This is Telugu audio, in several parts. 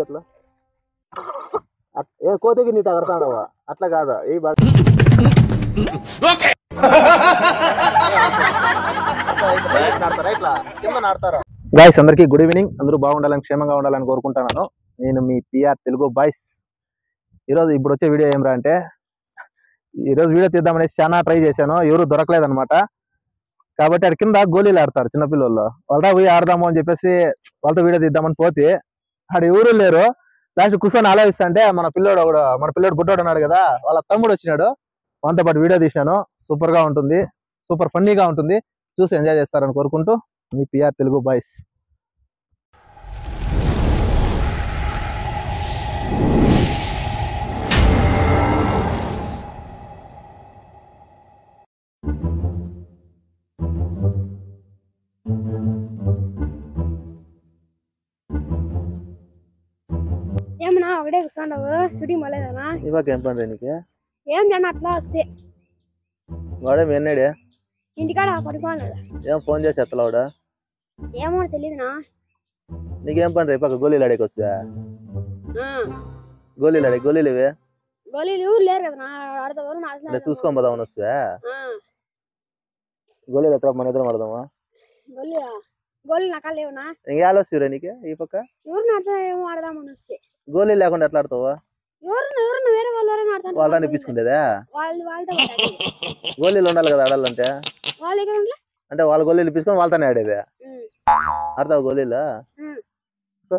అట్లా అట్- ఏ కోతికి నీట్ అగరతాడవా అట్లా కాదా ఏ బాగా గాయస్ అందరికీ గుడ్ ఈవినింగ్ అందరూ బాగుండాలని క్షేమంగా ఉండాలని కోరుకుంటున్నాను నేను మీ పిఆర్ తెలుగు బాయ్స్ ఈరోజు ఇప్పుడు వచ్చే వీడియో ఏమరా అంటే ఈరోజు వీడియో తీద్దామనేసి చాలా ట్రై చేశాను ఎవరు దొరకలేదు అనమాట కాబట్టి అది కింద గోళీలు ఆడతారు చిన్నపిల్లలు వాళ్ళ పోయి ఆడదాము అని చెప్పేసి వాళ్ళతో వీడియో తీద్దామని పోతే ఆడ ఎవరు లేరు లాస్ట్ కూర్చొని ఆలోచిస్తా అంటే మన పిల్లోడు ఒకడు మన పిల్లోడు బుడ్డోడు ఉన్నాడు కదా వాళ్ళ తమ్ముడు వచ్చినాడు వాళ్ళతో పాటు వీడియో తీసినాను సూపర్ గా ఉంటుంది సూపర్ ఫన్నీగా ఉంటుంది చూసి ఎంజాయ్ చేస్తారని కోరుకుంటూ మీ పిఆర్ తెలుగు బాయ్స్ ఏమన్నా ఒకటే కూర్చుండవు షూటింగ్ పోలేదనా ఇవాళ ఏం పని నీకు ఏం జన అట్లా వస్తే వాడే మీ అన్నాడే ఇంటికాడ పడుకోలేదు ఏం ఫోన్ చేసి ఎత్తలావాడా ఏమో తెలియదునా నీకేం పని రేపు గోళీలు ఆడేకి వస్తా గోళీలు ఆడే గోళీలు ఇవే గోళీలు ఊరు లేరు కదా ఆడతా వరకు అంటే చూసుకొని పోదామని వస్తా గోళీలు ఎత్త మన ఇద్దరం ఆడదామా గోళీ గోళీ నాకా లేవునా ఇంకా ఆలోచిరా నీకు ఈ పక్క ఎవరు నాడతా ఏమో ఆడదామని వస్తే గోళీలు లేకుండా ఎట్లా ఆడతావా ఎవరు ఎవరు వేరే వాళ్ళు ఎవరైనా ఆడతాను వాళ్ళని ఇప్పించుకుంటేదా వాళ్ళు వాళ్ళతో పోతారు. గోళీలు ఉండాలి కదా ఆడాలంటే వాళ్ళు ఎక్కడ ఉండలే అంటే వాళ్ళ గోళీలు ఇప్పించుకొని వాళ్ళతోనే ఆడేది ఉమ్. ఆడతావు గోళీలు ఉమ్. సో,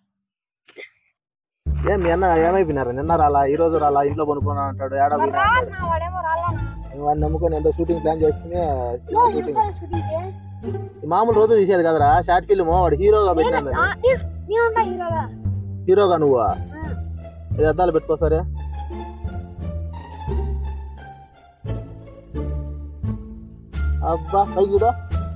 ఏం మీ అన్న ఏమైపోయినారు నిన్న రాలా ఈ రోజు రాలా ఇంట్లో పనుకున్నా అంటాడు ఏడా మరి పోయినా అంటాడు. రానా వాడేమో రాళ్ళనా వాడిని నమ్ముకొని ఎంతో షూటింగ్ ప్లాన్ చేస్తేనే నువ్వు షూటింగ్ చూసావా షూటింగ్కి? మామూలు రోజు తీసేది కదరా షార్ట్ ఫిల్మ్ వాడు హీరోగా పెట్టినాను ఆ, నీ- నీ ఉంటా హీరోగా హీరోగా నువ్వు ఆ. ఇది అద్దాలు పెట్టుకో సరే అబ్బా పైకి చూడ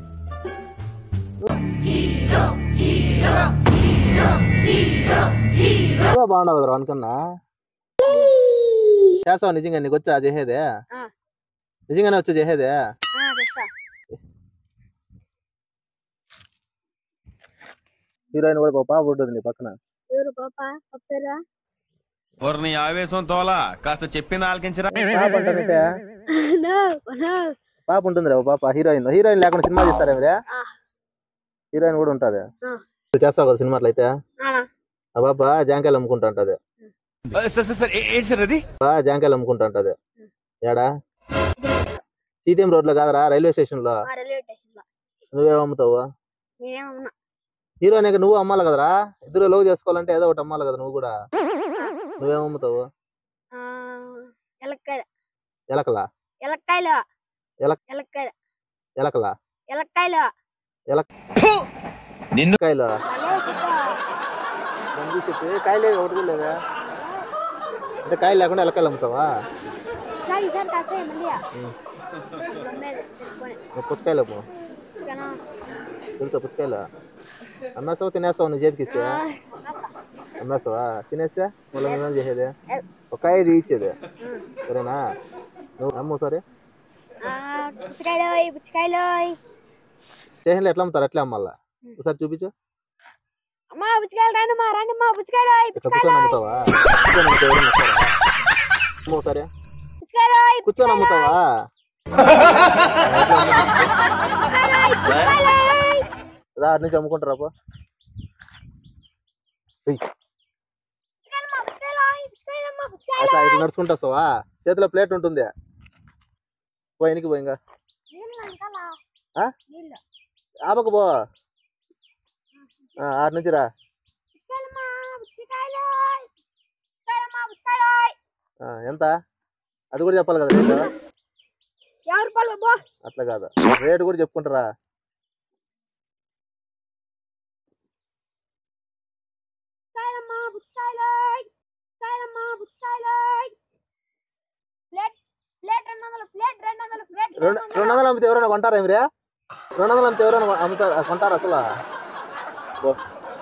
బాగుండవు కదరా అనుకున్నా చేస్తావు నిజంగా నీకు వచ్చా చేసేదే ఆ. నిజంగానే వచ్చా చేసేదే ఆ, చేస్తా హీరోయిన్ కూడా ఒక పాప ఉంటుంది నీ పక్కన ఎవరు పాప పప్పేరా నీ ఆవేశం తోలా కాస్త చెప్పింది ఆలకించరా పాప అంటానంటే నో నో పాప ఉంటుంది ఓ పాప హీరోయిన్ హీరోయిన్ లేకుండా సినిమా తీస్తారా మీరే ఆ. హీరోయిన్ కూడా ఉంటుంది ఆ. చేస్తావు కదా సినిమాలు అయితే ఆనా ఆ పాప జాంకాయలు అమ్ముకుంటా ఉంటది సార్ సార్ సార్ ఏంటి సార్ అది పాప జాంకాయలు అమ్ముకుంటా ఉంటది ఏడా సిటిఎం రోడ్ లో కాదరా రైల్వే స్టేషన్ లో ఆ రైల్వే స్టేషన్ లో నువ్వేం అమ్ముతావు నేనేమన్నా హీరోయిన్ ఇక నువ్వు అమ్మాలి కదరా ఇద్దరు లవ్ చేసుకోవాలంటే ఏదో ఒకటి అమ్మాలి కదా నువ్వు కూడా నువ్వేం అమ్ముతావు ఆ, ఎలక్కాయలు ఎలకలా ఎలక్కాయలు ఎలక్- ఎలక్కాయలు ఎలకలా ఎలక్కాయలు కాయలు అదే చెప్పా. మంది చెప్పి కాయలే ఒకటి కూడా లేదా అంటే కాయలు లేకుండా ఎలకాయలు అమ్ముతావా ఈసారి ఈసారి కాస్తాయి మళ్ళీ ఉమ్. అమ్మేది తెచ్చుకొని నువ్వు పుచ్చకాయలు అమ్ము చికెను తెలుసా పుచ్చకాయలు అమ్మేస్తావు తినేస్తావు నువ్వు చేతికి ఇస్తే ఆ, అమ్మేస్తావా తినేస్తే మళ్ళీ నువ్వేం చేసేది ఒక కాయ ఇచ్చేది సరేనా నువ్వు అమ్ము సరే ఆ, పుచ్చకాయలు పుచ్చకాయలు స్టేషన్లో ఎట్లా అమ్ముతారు అట్లా అమ్మాలా ఒకసారి చూపించు అమ్మా పుచ్చకాయలు రండి మా రండి మా పుచ్చకాయలు ఇట్లా కూర్చొని అమ్ముతావా కూర్చొని అమ్ముతావు ఎవరైనా వస్తారా? అమ్ము సరే పుచ్చకాయలు కూర్చొని అమ్ముతావా రా అటు నుంచి అమ్ముకుంటారా పో ఏయ్, అట్లా ఇట్లా నడుచుకుంటూ వస్తావా చేతిలో ప్లేట్ ఉంటుంది పో ఎనికి పో ఇంకా ఆ? ఆపక పో ఆ, ఆటు నుంచి రా ఆ, ఎంత అది కూడా చెప్పాలి కదా రేటు యాభై రూపాయలు బాబు అట్లా కాదు రేటు కూడా చెప్పుకుంటారా పుచ్చకాయలమ్మా పుచ్చకాయలు పుచ్చకాయలమ్మా పుచ్చకాయలు ప్లేట్ ప్లేట్ రెండు వందలు ప్లేట్ రెండు వందలు ప్లేట్ రెండు రెండు వందలు అమ్మితే ఎవరైనా కొంటారా ఏమిరే రెండు వందలు అమ్మితే ఎవరైనా కొ- అమ్ముతారు కొంటారు అసలు బో.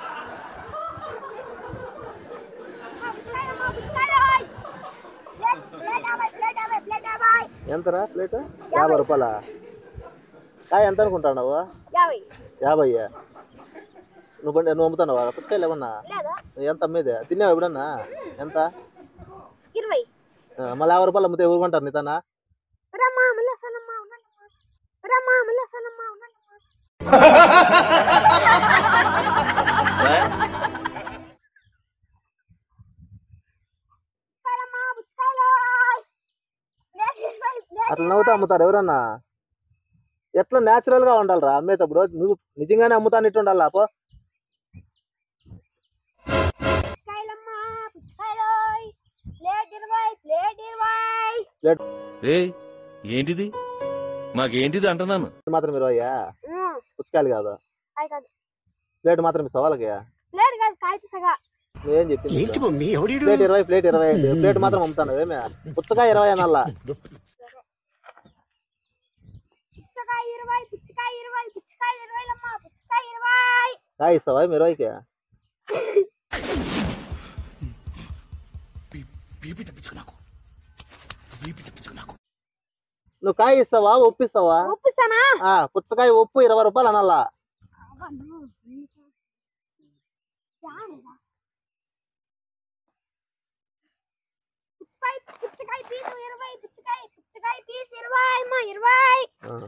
పుచ్చకాయలమ్మా పుచ్చకాయలు ప్లేట్ ప్లేట్ యాభై ప్లేట్ యాభై ప్లేట్ యాభై ఎంతరా ప్లేట్ యాభై రూపాయల కాయ ఎంత అనుకుంటున్నావు యాభై యాభై నువ్వు బండి- నువ్వు అమ్ముతున్నావా పుచ్చకాయలు ఏమన్నా లేదా ఎంత అమ్మేది తిన్నావు ఎప్పుడన్నా ఎంత ఇరవై ఆ, మళ్ళీ యాభై రూపాయలు అమ్మితే ఎవరు కొంటారు నీతనా సరమ్మా మళ్ళీ సనమ్మా ఉండండమ్మా సరమ్మా మళ్ళీ సనమ్మా ఉండండమ్మా పుచ్చకాయలమ్మా పుచ్చకాయలు ప్లేట్ ఇరవై ప్లేట్ అట్లా నవ్వుతూ అమ్ముతారు ఎవరన్నా ఎట్లా న్యాచురల్ గా ఉండాలిరా అమ్మేటప్పుడు నువ్వు నిజంగానే అమ్ముతానిట్టు ఉండాలి అపో పుచ్చకాయలమ్మా పుచ్చకాయలు ప్లేట్ ఇరవై ప్లేట్ ఇరవై ఏ ఏంటిది మాకేంటిది అంటున్నాను మాత్రం ఇరవయ్యా ఉమ్, పుచ్చకాయలు కాదు కాయ కాదు ప్లేట్ మాత్రం ఇస్తావు వాళ్ళకి ప్లేట్ కాదు కాయతో సగా నువ్వేం చెప్పింది ఏంటి మమ్మీ ఎవడీడు ప్లేట్ ఇరవై ప్లేట్ ఇరవై అయింది ప్లేట్ మాత్రం అమ్ముతాను ఏమే పుచ్చకాయ ఇరవై అనల్లా పుచ్చకాయ ఇరవై పుచ్చకాయ ఇరవై పుచ్చకాయ ఇరవైలమ్మా పుచ్చకాయ ఇరవై కాయ ఇస్తావా మీ ఇరవైకి నువ్వు కాయ ఇస్తావా ఉప్పు ఇస్తావా ఒప్పిస్తానా ఆ పుచ్చకాయ ఉప్పు ఇరవై రూపాయలు అనల్లా పుచ్చకాయ పుచ్చకాయ పీసు ఇరవై పుచ్చకాయ పుచ్చకాయ పీస్ ఇరవై అమ్మా ఇరవై ఆ.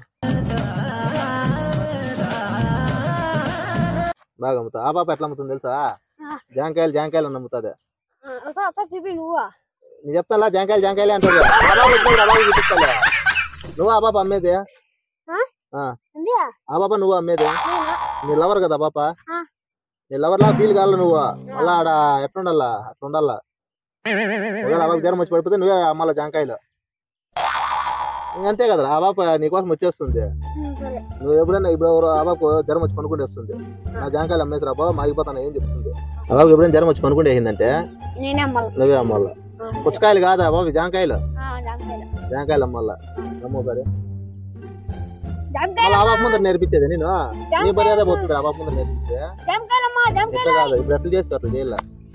బాగా అమ్ముతా ఆ పాప ఎట్లా అమ్ముతుంది తెలుసా ఆ. జాంకాయలు జాంకాయలు అని అమ్ముతుంది వస్తా వస్తా చూపి నువ్వు నేను చెప్తాను జాంకాయలు జాంకాయలు అంటుంది ఆ పాప వచ్చినప్పుడు ఆ పాప చూపిస్తాలే నువ్వు ఆ పాప అమ్మేది ఆ. ఉంది ఆ పాప నువ్వు అమ్మేది నీ లవర్ కదా పాప ఆ. నీ లవర్ లా ఫీల్ కావాలి నువ్వు మళ్ళా ఆడ ఎట్లుండాలా అట్లా ఉండాలా ఒకవేళ ఆ పాప జ్వరం వచ్చి పడిపోతే నువ్వే అమ్మాల జాంకాయలు ఇంక అంతే కదరా ఆ పాప నీకోసం వచ్చేస్తుంది సరే నువ్వు ఎప్పుడైనా ఇప్పుడు ఎవరు ఆ బాబు జ్వరం వచ్చి పనుకుంటే వస్తుంది నా జాంకాయలు అమ్మేసి రా బాబు మాగిపోతాను ఏం చెప్తుంది ఆ బాబు ఎప్పుడైనా జ్వరం వచ్చి పనుకుంటే వేసిందంటే నేనే అమ్మాలి నువ్వే అమ్మాల పుచ్చకాయలు కాదా బాబు జాంకాయలు జాంకాయలు జాంకాయలు అమ్మాల నమ్మో సరే జాంకాయలు మళ్ళీ ఆ బాబు ముందర నేర్పించేది నేను నీ మర్యాద పోతుంది ఆ బాబు ముందర నేర్పిస్తే జాంకాయలమ్మా ఎట్లా జాంకాయలు కాదు ఇప్పుడు ఎట్లా చేస్తావు అట్లా చేయాల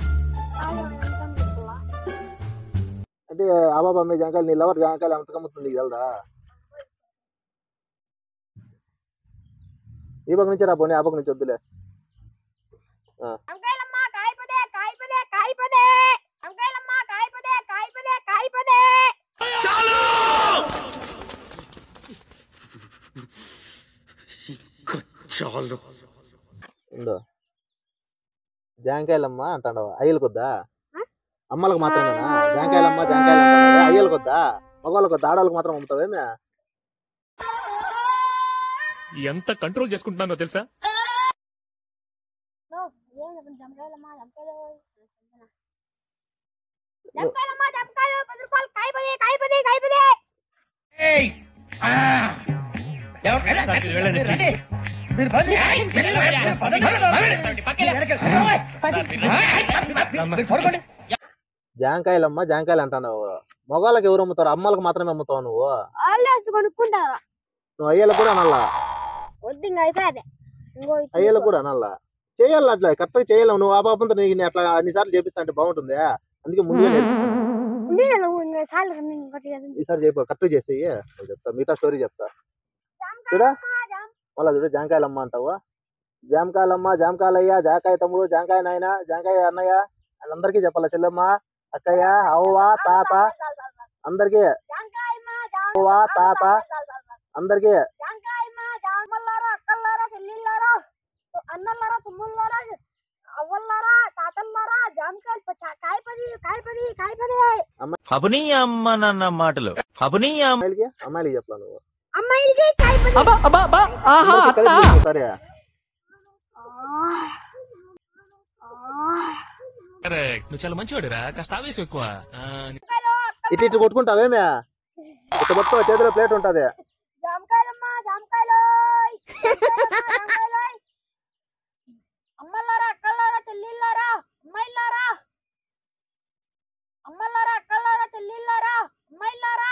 అంటే ఆ బాబు అమ్మే జాంకాయలు నీ లవర్ జాంకాయలు అంతకు అమ్ముతుంది నీకు తెలదా ఈ పక్క నుంచి రా పోనీ ఆ పక్క నుంచి వద్దులే జాంకాయలమ్మా కాయపదే కాయపదే కాయపదే జాంకాయలమ్మా కాయపదే కాయపదే కాయపదే చాలు ఉండు జాంకాయలమ్మ అంటాడు అయ్యలు కొద్దా అమ్మలకు మాత్రమేనా జాంకాయలమ్మ జాంకాయలు అంటాడు అయ్యలు కొద్దా మగవాళ్ళకి కొద్దా ఆడవాళ్ళకి మాత్రం అమ్ముతావేమే ఎంత కంట్రోల్ చేసుకుంటున్నానో తెలుసా జాంకాయలమ్మా జాంకాయలు జాంకాయలమ్మా జాంకాయలు పది రూపాయలు కాయపదే కాయపదే కాయపదే జాంకాయలమ్మ జాంకాయలు అంటావు మగవాళ్ళకి ఎవరు అమ్ముతారు అమ్మలకు మాత్రమే అమ్ముతావు నువ్వు వాళ్ళే వచ్చి కొనుక్కుంటారా నువ్వు అయ్యలకు కూడా అనల్లా వద్దు ఇంకా అయిపోయాది ఇంకో ఇది అయ్యలకు కూడా అనల్లా చేయాలి అట్లా కరెక్ట్ గా చేయాలి నువ్వు ఆ పాపంతో నీకు నేను అట్లా అన్నిసార్లు చేపిస్తా అంటే బాగుంటుంది అందుకే ముందుగా నేర్పిస్తాను. ఉంది కదా నువ్వు ఇంకా చాలు కదా నేను ఇంకోటి కదా. ఈసారి చెప్పు కరెక్ట్ చేసేయి నేను చెప్తా మిగతా స్టోరీ చెప్తా చూడా మళ్ళా చూడు జాంకాయలమ్మ అంటావు జామకాయలమ్మ జామకాయలయ్య జాకాయ తమ్ముడు జాంకాయ నాయన జాంకాయ అన్నయ్య అందరికీ చెప్పాలా చెల్లెమ్మ అక్కయ్య అవ్వ తాత అందరికీ జాంకాయమ్మ, జామ- అవ్వ తాత అందరికీ జాంకాయమ్మ, జామల్లారా, అక్కల్లారా, చెల్లిళ్ళారా, అన్నల్లారా తమ్ముళ్ళారా అవ్వల్లారా తాతల్లారా జామకాయలు పచ్చ- కాయపది కాయపది కాయపది అబునీ అమ్మ నాన్న మాటలు అబునీ అమ్మ అమ్మాయిలకి అమ్మాయిలకి చెప్పాలి నువ్వు అమ్మాయిలకి కాయపది అందరికీ కలిపి చెప్పు, సరే కరెక్ట్ నువ్వు చాలా మంచివాడురా కాస్త ఆవేశం ఎక్కువ ఆ, ఇటు ఇటు కొట్టుకుంటావేమే ఇటు పట్టుకో చేతిలో ప్లేట్ ఉంటది జామకాయలమ్మ జామకాయలు జామకాయలు అమ్మల్లారా అక్కల్లారా చెల్లిళ్ళారా అమ్మాయిలారా అమ్మల్లారా అక్కల్లారా చెల్లిళ్ళారా అమ్మాయిలారా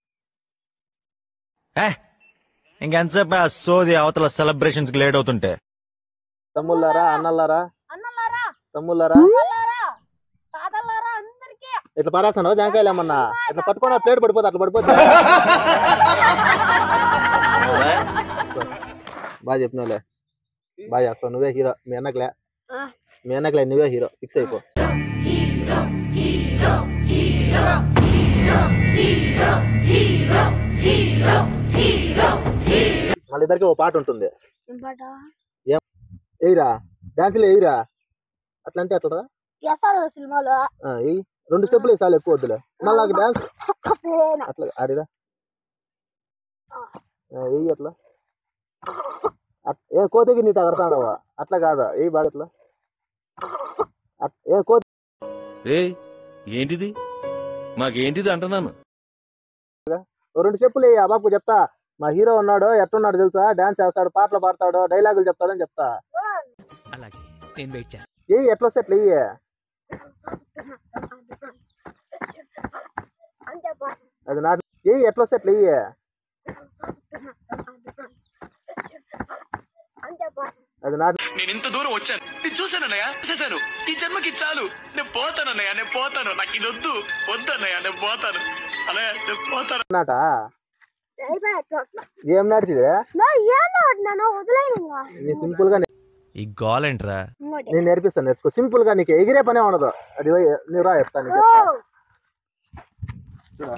ఇంకెంతసేపు ఆ సోది అవతల సెలబ్రేషన్స్ లేట్ అవుతుంటే తమ్ముళ్ళారా అన్నల్లారా అన్నలారా తమ్ముళ్ళారా అమ్మల్లారా తాతల్లారా అందరికీ ఇట్లా పారేస్తాను జాంకాయలు ఏమన్నా ఇట్లా పట్టుకుని ఆ ప్లేట్ పడిపోతే అట్లా పడిపోతే బాగా చెప్పినావులే బాగా చేస్తావు నువ్వే హీరో మీ అన్నకులే ఆ. మీ అన్నకులే నువ్వే హీరో ఫిక్స్ అయిపో మళ్ళీ ఇద్దరికి ఓ పాట ఉంటుంది ఇంపాట ఎయిరా డాన్సులు ఎయిరా అట్లా అంటే అట్లా ఎస్ఆర్ సినిమాలో ఎయ్యి రెండు స్టెప్పులు వేసాలి ఎక్కువ వద్దులే మళ్ళీ నాకు డాన్స్ పేన. అట్లా ఆడిరా ఎయ్యి అట్లా అట్- ఏ కోతికి నీట కడతాడవా అట్లా కాదా ఏ బాగా అట్లా అట్- ఏ కోతి ఏ ఏంటిది మాకేంటిది అంటున్నాను ఓ రెండు చెప్పులు వేయి, ఆ బాబుకు చెప్తా మా హీరో ఉన్నాడు ఎట్టున్నాడు తెలుసా డాన్స్ చేస్తాడు పాటలు పాడతాడు డైలాగులు చెప్తాడని చెప్తా అలాగే నేను వెయిట్ చేస్తాను ఏ ఎట్లా వస్తే అట్లా వెయ్యి అంతే పా. అది నా ఏ ఎట్లా వస్తే అట్లా వెయ్యి అంతే పా. అది నా నేను ఇంత దూరం వచ్చాను నేను చూశానన్నయ్య చూశాను ఈ జన్మకి చాలు నేను పోతానన్నయ్య నేను పోతాను నాకు ఇది వద్దు వద్దన్నయ్య నేను పోతాను అన్నయ్య నేను పోతాను నాట అయిపోయి అట్లా అట్లా. ఏం నాటిదే నా ఏం ఆడినాను వదిలేను ఇంకా. నీ సింపుల్ గా నే- ఈ గోలేంట్రా ఇంకోటి. నేను నేర్పిస్తాను నేర్చుకో సింపుల్ గా నీకు ఎగిరే పనే ఉండదు అది పోయి నువ్వు రా చెప్తాను నీకు ఓ, చెప్తా. చూడా.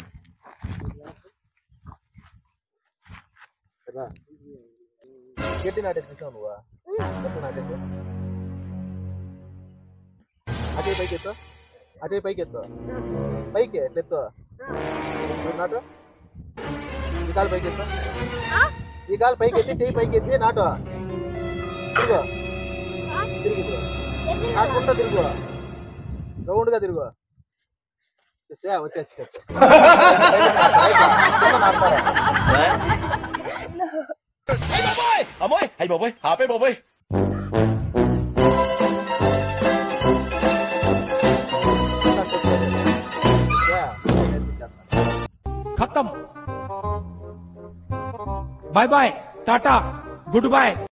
రా. గట్టి నాటేసి చూసావు నువ్వు గట్టి నాటేసి అదే పైకి ఎత్తు అదే పైకి ఎత్తు పైకి ఎట్లా ఎత్తు ఇప్పుడు నాటు ఈ కాలు పైకి ఎత్తు ఈ కాలు పైకి ఎత్తి చెయ్యి పైకి ఎత్తి నాటు తిరుగు తిరిగి తిరుగు నాటుకుంటా తిరుగు రౌండ్ గా తిరుగు చూస్తే వచ్చేసి అమ్మోయ్ అయ్యి బాబోయ్ ఆపే బాబోయ్ खत्म बाय बाय टाटा गुड बाय